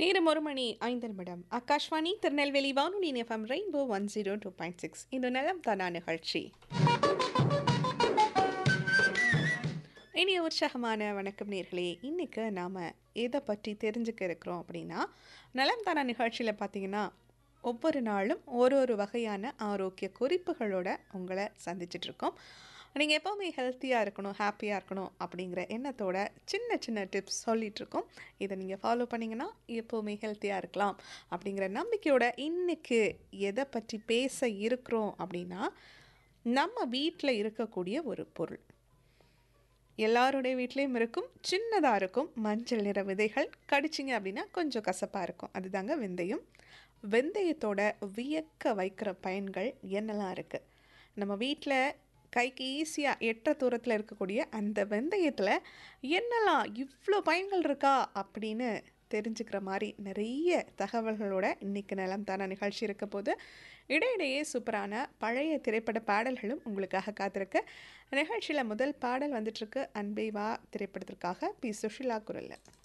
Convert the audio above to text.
நேரம் ஒரு மணி ஐந்து நிமிடம் ஆகாஷ்வாணி திருநெல்வேலி வானொலி FM Rainbow one zero two point six இந்த நலம் தானா நிகழ்ச்சி இனிய உற்சாகமான வணக்கம் நேர்களே இன்னைக்கு நாம் எதை பற்றி தெரிஞ்சுக்க இருக்கிறோம் அப்படின்னா நலம் தானா நிகழ்ச்சியில் பார்த்தீங்கன்னா ஒவ்வொரு நாளும் ஒரு ஒரு வகையான ஆரோக்கிய குறிப்புகளோட உங்களை சந்திச்சிட்டு இருக்கோம் நீங்கள் எப்போவுமே ஹெல்த்தியாக இருக்கணும் ஹாப்பியாக இருக்கணும் அப்படிங்கிற எண்ணத்தோட சின்ன சின்ன டிப்ஸ் சொல்லிகிட்ருக்கோம் இதை நீங்கள் ஃபாலோ பண்ணிங்கன்னா எப்போவுமே ஹெல்த்தியாக இருக்கலாம் அப்படிங்கிற நம்பிக்கையோட இன்றைக்கு எதை பற்றி பேச இருக்கிறோம் அப்படின்னா நம்ம வீட்டில் இருக்கக்கூடிய ஒரு பொருள் எல்லாருடைய வீட்லேயும் இருக்கும் சின்னதாக இருக்கும் மஞ்சள் நிற விதைகள் கடிச்சிங்க அப்படின்னா கொஞ்சம் கசப்பாக இருக்கும் அதுதாங்க வெந்தயம் வெந்தயத்தோட வியக்க வைக்கிற பயன்கள் என்னெல்லாம் இருக்குது நம்ம வீட்டில் கைக்கு ஈஸியாக எட்ட தூரத்தில் இருக்கக்கூடிய அந்த வெந்தயத்தில் என்னெல்லாம் இவ்வளோ பயன்கள் இருக்கா அப்படின்னு தெரிஞ்சுக்கிற மாதிரி நிறைய தகவல்களோட இன்றைக்கி நிலம் தான நிகழ்ச்சி இருக்க போது இடையிடையே சூப்பரான பழைய திரைப்பட பாடல்களும் உங்களுக்காக காத்திருக்கு நிகழ்ச்சியில் முதல் பாடல் வந்துட்டுருக்கு அன்பே வா திரைப்படத்திற்காக பி சுஷிலா குரலில்